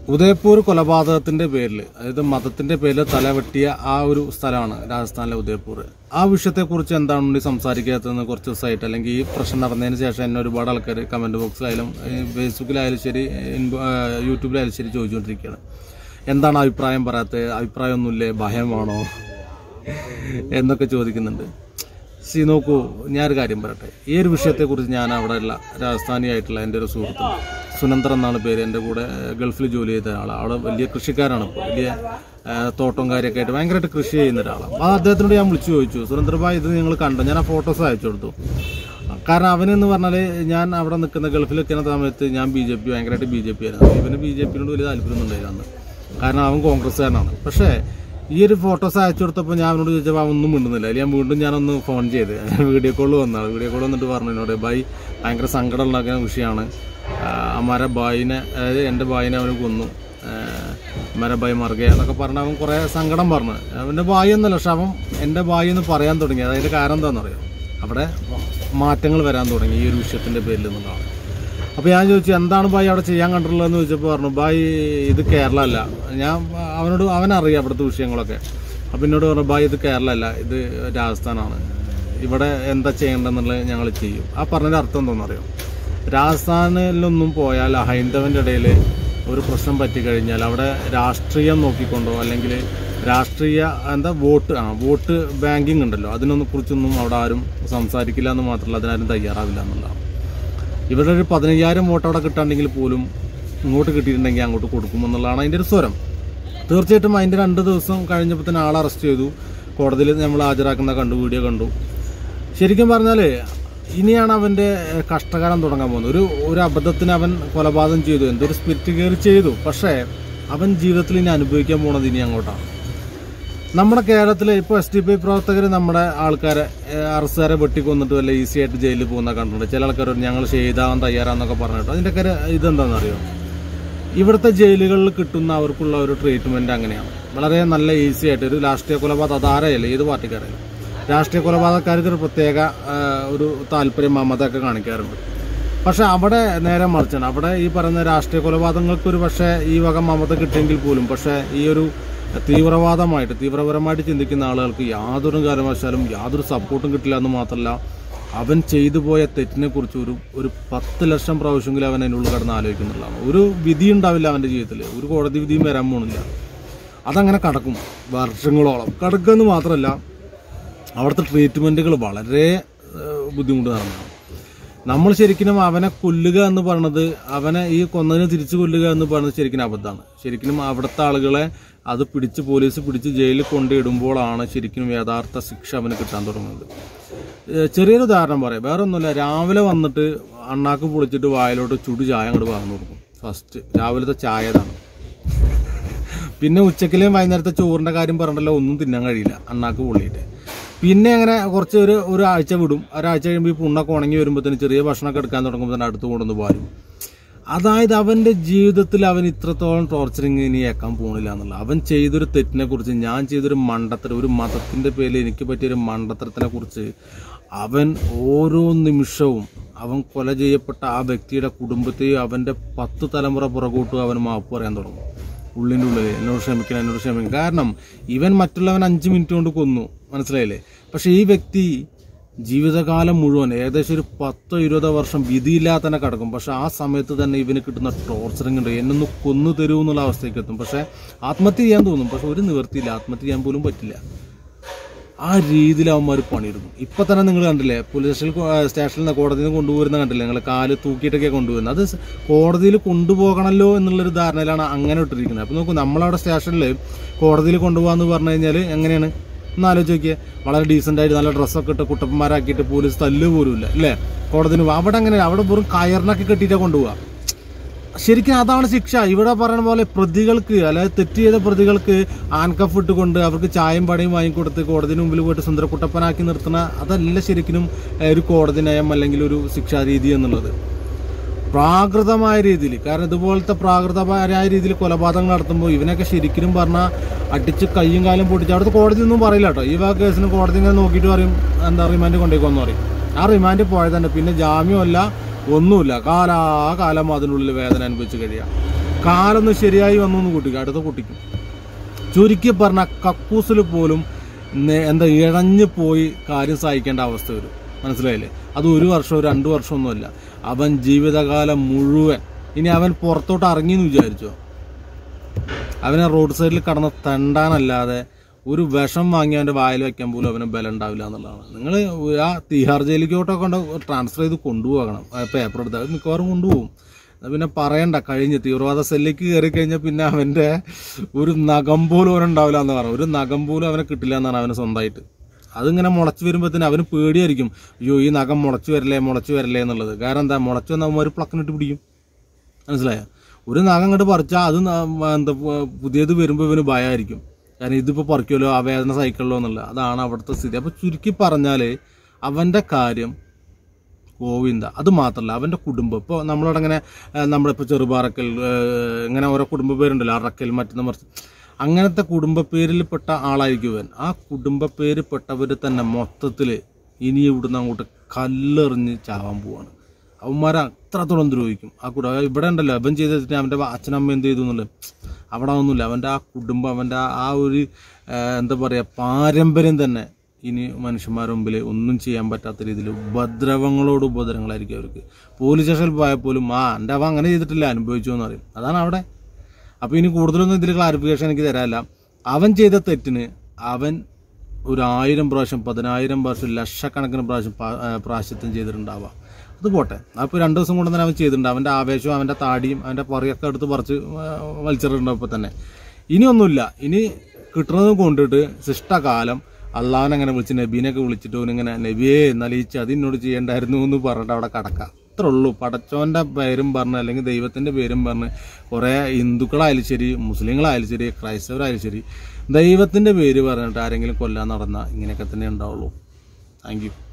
ഉദയപൂർ കൊലപാതകത്തിന്റെ പേരിൽ അതായത് മതത്തിന്റെ പേരിൽ തലവെട്ടിയ ആ ഒരു സ്ഥലമാണ് രാജസ്ഥാനിലെ ഉദയപൂർ ആ വിഷയത്തെക്കുറിച്ച് എന്താണ് സംസാരിക്കാത്തതെന്ന് കുറച്ച് ദിവസമായിട്ട് അല്ലെങ്കിൽ ഈ പ്രശ്നം നടന്നതിന് ശേഷം എന്നെ ഒരുപാട് ആൾക്കാർ കമന്റ് ബോക്സിലായാലും ഏഹ് ഫേസ്ബുക്കിലായാലും ശരി ഇൻബോ- ഏഹ് യൂട്യൂബിലായാലും ശരി ചോദിച്ചുകൊണ്ടിരിക്കുകയാണ് എന്താണ് അഭിപ്രായം പറയാത്തത് അഭിപ്രായമൊന്നുമില്ലേ ഭയമാണോ എന്നൊക്കെ ചോദിക്കുന്നുണ്ട് സി നോക്കൂ ഞാനൊരു കാര്യം പറയട്ടെ ഈ ഒരു വിഷയത്തെക്കുറിച്ച് ഞാൻ അവിടെ ഉള്ള രാജസ്ഥാനിയായിട്ടുള്ള എൻ്റെ ഒരു സുഹൃത്ത് സുനന്ദർ എന്നാണ് പേര് എൻ്റെ കൂടെ ഏഹ്, ഗൾഫിൽ ജോലി ചെയ്ത ആളാണ് അവിടെ വലിയ കൃഷിക്കാരാണ് ഇപ്പോൾ വലിയ ഏഹ്, തോട്ടം കാര്യമൊക്കെ ആയിട്ട് ഭയങ്കരമായിട്ട് കൃഷി ചെയ്യുന്ന ഒരാളാണ് അപ്പോൾ അദ്ദേഹത്തിനോട് ഞാൻ വിളിച്ചു ചോദിച്ചു സുരേന്ദ്ര ഭായ് ഇത് നിങ്ങൾ കണ്ടോ ഞാൻ ആ ഫോട്ടോസ് അയച്ചു കൊടുത്തു കാരണം അവനെന്ന് പറഞ്ഞാൽ ഞാൻ അവിടെ നിൽക്കുന്ന ഗൾഫിൽ നിൽക്കുന്ന സമയത്ത് ഞാൻ ബി ജെ പി ഭയങ്കരമായിട്ട് ബി ജെ പി ആയിരുന്നു ഇവന് ബി ജെ പിയോട് വലിയ താല്പര്യമൊന്നും ഉണ്ടായില്ല അന്ന് കാരണം അവൻ കോൺഗ്രസ്സുകാരനാണ് പക്ഷേ ഈ ഒരു ഫോട്ടോസ് അയച്ചു കൊടുത്തപ്പോൾ ഞാൻ അവനോട് ചോദിച്ചപ്പോൾ അവൻ ഒന്നും മിണ്ടുന്നില്ല അല്ലെങ്കിൽ ഞാൻ വീണ്ടും ഞാനൊന്ന് ഫോൺ ചെയ്ത് വീഡിയോ കോൾ വന്നതാണ് വീഡിയോ കോൾ വന്നിട്ട് പറഞ്ഞു എന്നോട് ബൈ ഭയങ്കര സങ്കടം ഉണ്ടാക്കുന്ന വിഷയമാണ് അമ്മാരെ ബായിനെ അതായത് എൻ്റെ ബായിനെ അവന് കൊന്നു അമ്മാരെ ബായി മറുക എന്നൊക്കെ പറഞ്ഞ് അവൻ കുറേ സങ്കടം പറഞ്ഞു അവൻ്റെ ബായി എന്നല്ല പക്ഷെ അവൻ എൻ്റെ ബായി എന്ന് പറയാൻ തുടങ്ങി അതായത് കാരണം എന്താണെന്നറിയോ അവിടെ മാറ്റങ്ങൾ വരാൻ തുടങ്ങി ഈ ഒരു വിഷയത്തിൻ്റെ പേരിൽ നിന്നുള്ളതാണ് അപ്പോൾ ഞാൻ ചോദിച്ചു എന്താണ് ബായി അവിടെ ചെയ്യാൻ കണ്ടിട്ടുള്ളതെന്ന് ചോദിച്ചപ്പോൾ പറഞ്ഞു ബായി ഇത് കേരള അല്ല ഞാൻ അവനോട് അവനറിയാം അവിടുത്തെ വിഷയങ്ങളൊക്കെ അപ്പം എന്നോട് പറഞ്ഞു ബായി ഇത് കേരള അല്ല ഇത് രാജസ്ഥാനാണ് ഇവിടെ എന്താ ചെയ്യേണ്ടതെന്നുള്ളത് ഞങ്ങൾ ചെയ്യും ആ പറഞ്ഞതിൻ്റെ അർത്ഥം എന്താണെന്നറിയോ രാജസ്ഥാനിലൊന്നും പോയാൽ ഹൈന്ദവൻ്റെ ഇടയിൽ ഒരു പ്രശ്നം പറ്റിക്കഴിഞ്ഞാൽ അവിടെ രാഷ്ട്രീയം നോക്കിക്കൊണ്ടോ അല്ലെങ്കിൽ രാഷ്ട്രീയ എന്താ വോട്ട് ആ വോട്ട് ബാങ്കിങ് ഉണ്ടല്ലോ അതിനൊന്നും കുറിച്ചൊന്നും അവിടെ ആരും സംസാരിക്കില്ല എന്ന് മാത്രമല്ല അതിനാരും തയ്യാറാവില്ല എന്നുള്ളതാണ് ഇവിടെ ഒരു പതിനയ്യായിരം വോട്ട് അവിടെ കിട്ടാണ്ടെങ്കിൽ പോലും ഇങ്ങോട്ട് കിട്ടിയിട്ടുണ്ടെങ്കിൽ അങ്ങോട്ട് കൊടുക്കുമെന്നുള്ളതാണ് അതിൻ്റെ ഒരു സ്വരം തീർച്ചയായിട്ടും അതിൻ്റെ രണ്ട് ദിവസം കഴിഞ്ഞപ്പോൾ തന്നെ ആളെ അറസ്റ്റ് ചെയ്തു കോടതിയിൽ നമ്മൾ ഹാജരാക്കുന്ന കണ്ടു വീഡിയോ കണ്ടു ശരിക്കും പറഞ്ഞാൽ ഇനിയാണ് അവൻ്റെ ഏഹ്, കഷ്ടകാലം തുടങ്ങാൻ പോകുന്നത് ഒരു ഒരു അബദ്ധത്തിന് അവൻ കൊലപാതകം ചെയ്തു എന്തൊരു സ്പിരിറ്റ് കയറി ചെയ്തു പക്ഷേ അവൻ ജീവിതത്തിൽ ഇനി അനുഭവിക്കാൻ പോണത് ഇനി അങ്ങോട്ടാണ് നമ്മുടെ കേരളത്തിൽ ഇപ്പോൾ എസ് ഡി പി പ്രവർത്തകർ നമ്മുടെ ആൾക്കാരെ ഏഹ്, അറസ്റ്റുകാരെ വെട്ടിക്കൊന്നിട്ട് വല്ല ഈസി ആയിട്ട് ജയിലിൽ പോകുന്ന കണ്ടിട്ടുണ്ട് ചില ആൾക്കാർ ഞങ്ങൾ ചെയ്താവാൻ തയ്യാറാന്നൊക്കെ പറഞ്ഞിട്ട് അതിൻ്റെയൊക്കെ ഒരു ഇതെന്താണെന്നറിയോ ഇവിടുത്തെ ജയിലുകളിൽ കിട്ടുന്ന അവർക്കുള്ള ഒരു ട്രീറ്റ്മെന്റ് അങ്ങനെയാണ് വളരെ നല്ല ഈസി ആയിട്ട് ഒരു രാഷ്ട്രീയ കൊലപാതകം അതാരയല്ല ഏത് പാർട്ടിക്കാരായാലും രാഷ്ട്രീയ കൊലപാതകക്കാർക്ക് ഒരു പ്രത്യേക ആ, ഒരു താല്പര്യം മമതയൊക്കെ കാണിക്കാറുണ്ട് പക്ഷെ അവിടെ നേരെ മറിച്ചാണ് അവിടെ ഈ പറയുന്ന രാഷ്ട്രീയ കൊലപാതകങ്ങൾക്ക് ഒരു പക്ഷേ ഈ വക മമത കിട്ടിയെങ്കിൽ പോലും പക്ഷേ ഈ ഒരു തീവ്രവാദമായിട്ട് തീവ്രപരമായിട്ട് ചിന്തിക്കുന്ന ആളുകൾക്ക് യാതൊരു കാരണവശാലും യാതൊരു സപ്പോർട്ടും കിട്ടില്ല എന്ന് മാത്രമല്ല അവൻ ചെയ്തു പോയ തെറ്റിനെ കുറിച്ച് ഒരു ഒരു പത്ത് ലക്ഷം പ്രാവശ്യമെങ്കിലും അവൻ അതിനുള്ളിൽ കിടന്ന് ആലോചിക്കുന്നുള്ളതാണ് ഒരു വിധി ഉണ്ടാവില്ല അവൻ്റെ ജീവിതത്തിൽ ഒരു കോടതി വിധിയും വരാൻ പോണില്ല അതങ്ങനെ കടക്കും വർഷങ്ങളോളം കടക്കുമെന്ന് മാത്രമല്ല അവിടുത്തെ ട്രീറ്റ്മെൻറ്റുകൾ വളരെ ഏഹ്, ബുദ്ധിമുട്ട് നടന്നതാണ് നമ്മൾ ശരിക്കും അവനെ കൊല്ലുക എന്ന് പറയുന്നത് അവനെ ഈ കൊന്നതിന് തിരിച്ചു കൊല്ലുക എന്ന് പറയുന്നത് ശരിക്കും അബദ്ധമാണ് ശരിക്കും അവിടുത്തെ ആളുകളെ അത് പിടിച്ച് പോലീസ് പിടിച്ച് ജയിലിൽ കൊണ്ടിടുമ്പോഴാണ് ശരിക്കും യഥാർത്ഥ ശിക്ഷ അവന് കിട്ടാൻ തുടങ്ങുന്നത് ഏഹ് ചെറിയൊരു ഉദാഹരണം പറയാം വേറെ ഒന്നുമില്ല രാവിലെ വന്നിട്ട് അണ്ണാക്ക് പൊളിച്ചിട്ട് വായിലോട്ട് ചുടു ചായ അങ്ങോട്ട് വാങ്ങി കൊടുക്കും ഫസ്റ്റ് രാവിലത്തെ ചായ ഇതാണ് പിന്നെ ഉച്ചക്കിലെയും വൈകുന്നേരത്തെ ചോറിന്റെ കാര്യം പറഞ്ഞല്ലോ ഒന്നും തിന്നാൻ കഴിയില്ല അണ്ണാക്ക് പൊള്ളിയിട്ട് പിന്നെ അങ്ങനെ കുറച്ച് ഒരു ഒരു ആഴ്ച വിടും ഒരാഴ്ച കഴിയുമ്പോൾ ഈ പുണ്ണൊക്കെ ഉണങ്ങി വരുമ്പോഴത്തേന് ചെറിയ ഭക്ഷണമൊക്കെ എടുക്കാൻ തുടങ്ങുമ്പോൾ തന്നെ അടുത്ത് കൊണ്ടുവന്ന് പാരും അതായത് അവന്റെ ജീവിതത്തിൽ അവൻ ഇത്രത്തോളം ടോർച്ചറിങ് ഇനി ഏക്കാൻ പോണില്ല എന്നുള്ള അവൻ ചെയ്തൊരു തെറ്റിനെ കുറിച്ച് ഞാൻ ചെയ്തൊരു മണ്ടത്തരം ഒരു മതത്തിന്റെ പേരിൽ എനിക്ക് പറ്റിയൊരു മണ്ടത്തരത്തിനെ കുറിച്ച് അവൻ ഓരോ നിമിഷവും അവൻ കൊല ചെയ്യപ്പെട്ട ആ വ്യക്തിയുടെ കുടുംബത്തെയും അവന്റെ പത്ത് തലമുറ പുറകോട്ടും അവൻ മാപ്പ് പറയാൻ തുടങ്ങും ഉള്ളിൻ്റെ ഉള്ളിൽ എന്നോട് ക്ഷമിക്കണം എന്നോട് ക്ഷമിക്കണം കാരണം ഇവൻ മറ്റുള്ളവൻ അഞ്ച് മിനിറ്റ് കൊണ്ട് കൊന്നു മനസ്സിലായില്ലേ പക്ഷെ ഈ വ്യക്തി ജീവിതകാലം മുഴുവൻ ഏകദേശം ഒരു പത്തോ ഇരുപതോ വർഷം വിധിയില്ലാതെ തന്നെ കിടക്കും പക്ഷെ ആ സമയത്ത് തന്നെ ഇവന് കിട്ടുന്ന ടോർച്ചറിങ് ഉണ്ട് എന്നൊന്ന് കൊന്നു തരൂ എന്നുള്ള അവസ്ഥയ്ക്ക് എത്തും പക്ഷെ ആത്മഹത്യ ചെയ്യാൻ തോന്നും പക്ഷെ ഒരു നിവൃത്തിയില്ല ആത്മഹത്യ ചെയ്യാൻ പോലും പറ്റില്ല ആ രീതിയിൽ അവന്മാർ പണിയെടുക്കും ഇപ്പൊ തന്നെ നിങ്ങൾ കണ്ടില്ലേ പോലീസ് സ്റ്റേഷനിൽ കൊ- ആ, സ്റ്റേഷനിൽ നിന്ന് കോടതിയിൽ നിന്ന് കൊണ്ടുപോരുന്ന കണ്ടില്ലേ നിങ്ങൾ കാല് തൂക്കിയിട്ടൊക്കെ കൊണ്ടുപോകുന്നത് അത് സ് കോടതിയിൽ കൊണ്ടുപോകണമല്ലോ എന്നുള്ളൊരു ധാരണയിലാണ് അങ്ങനെ ഇട്ടിരിക്കുന്നത് അപ്പൊ നോക്കൂ നമ്മളവിടെ സ്റ്റേഷനിൽ കോടതിയിൽ കൊണ്ടുപോകാന്ന് പറഞ്ഞു കഴിഞ്ഞാൽ എങ്ങനെയാണ് ഒന്ന് ആലോചിച്ച് നോക്കിയേ വളരെ ഡീസൻ്റ് ആയിട്ട് നല്ല ഡ്രസ്സൊക്കെ ഇട്ട് കുട്ടപ്പന്മാരാക്കിയിട്ട് പോലീസ് തല്ല് പോലും ഇല്ല അല്ലേ കോടതിന് പോ- അവിടെ അങ്ങനെ അവിടെ വെറും കയറിനൊക്കെ കെട്ടിയിട്ടാണ് കൊണ്ടുപോകുക ശരിക്കും അതാണ് ശിക്ഷ ഇവിടെ പറയുന്ന പോലെ പ്രതികൾക്ക് അതായത് തെറ്റ് ചെയ്ത പ്രതികൾക്ക് ആൻകഫ് ഇട്ടുകൊണ്ട് അവർക്ക് ചായയും പടയും വാങ്ങിക്കൊടുത്ത് കോടതിന് മുമ്പിൽ പോയിട്ട് സുന്ദരക്കുട്ടപ്പനാക്കി നിർത്തുന്ന അതല്ല ശരിക്കും ഏഹ്, ഒരു കോടതി നയം അല്ലെങ്കിൽ ഒരു ശിക്ഷാരീതി എന്നുള്ളത് പ്രാകൃതമായ രീതിയിൽ കാരണം ഇതുപോലത്തെ പ്രാകൃതമായ രീതിയിൽ കൊലപാതകങ്ങൾ നടത്തുമ്പോൾ ഇവനൊക്കെ ശരിക്കും പറഞ്ഞാൽ അടിച്ച് കയ്യും കാലും പൊട്ടിച്ച് അവിടുത്തെ കോടതി ഒന്നും പറയില്ല കേട്ടോ ഈ വക കേസിന് കോടതി ഇങ്ങനെ നോക്കിയിട്ട് പറയും എന്താ റിമാൻഡ് കൊണ്ടേക്കോന്ന് പറയും ആ റിമാൻഡ് പോയതന്നെ പിന്നെ ജാമ്യമല്ല ഒന്നുമില്ല കാലാ കാലം അതിനുള്ളിൽ വേദന അനുഭവിച്ച് കഴിയാം കാലൊന്ന് ശരിയായി വന്നു എന്ന് കൂട്ടിക്കും അടുത്ത കുട്ടിക്കും ചുരുക്കി പറഞ്ഞ കക്കൂസിൽ പോലും നേ- എന്താ ഇഴഞ്ഞു പോയി കാര്യം സഹിക്കേണ്ട അവസ്ഥ വരും മനസ്സിലായില്ലേ അത് ഒരു വർഷമോ രണ്ടു വർഷമൊന്നുമല്ല അവൻ ജീവിതകാലം മുഴുവൻ ഇനി അവൻ പുറത്തോട്ട് ഇറങ്ങിയെന്ന് വിചാരിച്ചോ അവനെ റോഡ് സൈഡിൽ കടന്ന് തണ്ടാനല്ലാതെ ഒരു വിഷം വാങ്ങി അവൻ്റെ വായിൽ വെക്കാൻ പോലും അവന് ബലം ഉണ്ടാവില്ല എന്നുള്ളതാണ് നിങ്ങൾ ആ തിഹാർ ജയിലിലോട്ടൊക്കെ കൊണ്ട് ട്രാൻസ്ഫർ ചെയ്ത് കൊണ്ടുപോകണം പേപ്പർ എടുത്ത് അത് മിക്കവാറും കൊണ്ടുപോകും അത് പിന്നെ പറയണ്ട കഴിഞ്ഞ് തീവ്രവാദ സെല്ലിലേക്ക് കയറി കഴിഞ്ഞാൽ പിന്നെ അവൻ്റെ ഒരു നഖം പോലും അവനുണ്ടാവില്ല എന്ന് പറഞ്ഞു ഒരു നഖം പോലും അവനെ കിട്ടില്ല എന്നാണ് അവന് സ്വന്തമായിട്ട് അതിങ്ങനെ മുളച്ചു വരുമ്പോഴത്തേന് അവന് പേടിയായിരിക്കും അയ്യോ ഈ നഖം മുളച്ചു വരല്ലേ മുളച്ചു വരല്ലേ എന്നുള്ളത് കാരണം എന്താ മുളച്ചു വന്ന അവന്മാർ പ്ലക്കിനിട്ട് പിടിക്കും മനസ്സിലായോ ഒരു നഖം അങ്ങോട്ട് പറിച്ചാൽ അത് ന- എന്താ പ- പുതിയത് വരുമ്പോൾ ഇവന് ഭയമായിരിക്കും കാരണം ഇതിപ്പോൾ പറിക്കുമല്ലോ ആ വേദന സഹിക്കണല്ലോ എന്നുള്ള അതാണ് അവിടുത്തെ സ്ഥിതി അപ്പോൾ ചുരുക്കി പറഞ്ഞാൽ അവൻ്റെ കാര്യം ഗോവിന്ദ അത് മാത്രമല്ല അവൻ്റെ കുടുംബം ഇപ്പോൾ നമ്മളവിടെ ഇങ്ങനെ ഏഹ്, നമ്മളിപ്പോൾ ചെറുപാറക്കൽ ഏഹ്, ഇങ്ങനെ ഓരോ കുടുംബ പേരുണ്ടല്ലോ അറക്കൽ മറ്റൊന്ന് മറിച്ച് അങ്ങനത്തെ കുടുംബ പേരിൽപ്പെട്ട ആളായിരിക്കും ഇവൻ ആ കുടുംബ പേരിൽപ്പെട്ടവർ തന്നെ മൊത്തത്തിൽ ഇനി ഇവിടുന്ന് അങ്ങോട്ട് കല്ലെറിഞ്ഞ് ചാവാൻ പോവാണ് അവന്മാരെ അത്രത്തോളം ദ്രോഹിക്കും ആ കുട ഇവിടെ ഉണ്ടല്ലോ അവൻ ചെയ്ത് വെച്ചിട്ട് അവൻ്റെ അച്ഛനമ്മ എന്ത് ചെയ്തു എന്നുള്ളത് അവിടെ ഒന്നുമില്ല അവൻ്റെ ആ കുടുംബം അവൻ്റെ ആ- ആ ഒരു ഏഹ്, എന്താ പറയുക പാരമ്പര്യം തന്നെ ഇനി മനുഷ്യന്മാരുടെ മുമ്പിൽ ഒന്നും ചെയ്യാൻ പറ്റാത്ത രീതിയിൽ ഉപദ്രവങ്ങളോട് ഉപദ്രവങ്ങളായിരിക്കും അവർക്ക് പോലീസ് സ്റ്റേഷനിൽ പോയാൽ പോലും ആ എൻ്റെ അവ അങ്ങനെ ചെയ്തിട്ടില്ല അനുഭവിച്ചു എന്ന് പറയും അതാണ് അവിടെ അപ്പോൾ ഇനി കൂടുതലൊന്നും ഇതിൽ ക്ലാരിഫിക്കേഷൻ എനിക്ക് തരാനില്ല അവൻ ചെയ്ത തെറ്റിന് അവൻ ഒരു ആയിരം പ്രാവശ്യം പതിനായിരം പ്രാവശ്യം ലക്ഷക്കണക്കിന് പ്രാവശ്യം പാ- ആ, പ്രാശ്ചിത്യം ചെയ്തിട്ടുണ്ടാവാം അത് പോട്ടെ അപ്പോൾ രണ്ട് ദിവസം കൊണ്ട് തന്നെ അവൻ ചെയ്തിട്ടുണ്ട് അവൻ്റെ ആവേശവും അവൻ്റെ താടിയും അവൻ്റെ പറയൊക്കെ എടുത്ത് പറിച്ച് വലിച്ചിട്ടുണ്ടാവും ഇപ്പോൾ തന്നെ ഇനിയൊന്നുമില്ല ഇനി കിട്ടുന്നത് കൊണ്ടിട്ട് ശിഷ്ടകാലം അള്ളാഹനെ അങ്ങനെ വിളിച്ച് നബീനെയൊക്കെ വിളിച്ചിട്ട് ഓനിങ്ങനെ നബിയേ എന്നാൽ ഈ ചതി എന്നോട് ചെയ്യണ്ടായിരുന്നു എന്ന് പറഞ്ഞിട്ട് അവിടെ കടക്കാം അത്രേ ഉള്ളൂ പടച്ചോൻ്റെ പേരും പറഞ്ഞ് അല്ലെങ്കിൽ ദൈവത്തിൻ്റെ പേരും പറഞ്ഞ് കുറേ ഹിന്ദുക്കളായാലും ശരി മുസ്ലിങ്ങളായാലും ശരി ക്രൈസ്തവരായാലും ശരി ദൈവത്തിൻ്റെ പേര് പറഞ്ഞിട്ട് ആരെങ്കിലും കൊല്ലാൻ നടന്നാൽ ഇങ്ങനെയൊക്കെ തന്നെ ഉണ്ടാവുള്ളൂ താങ്ക് യു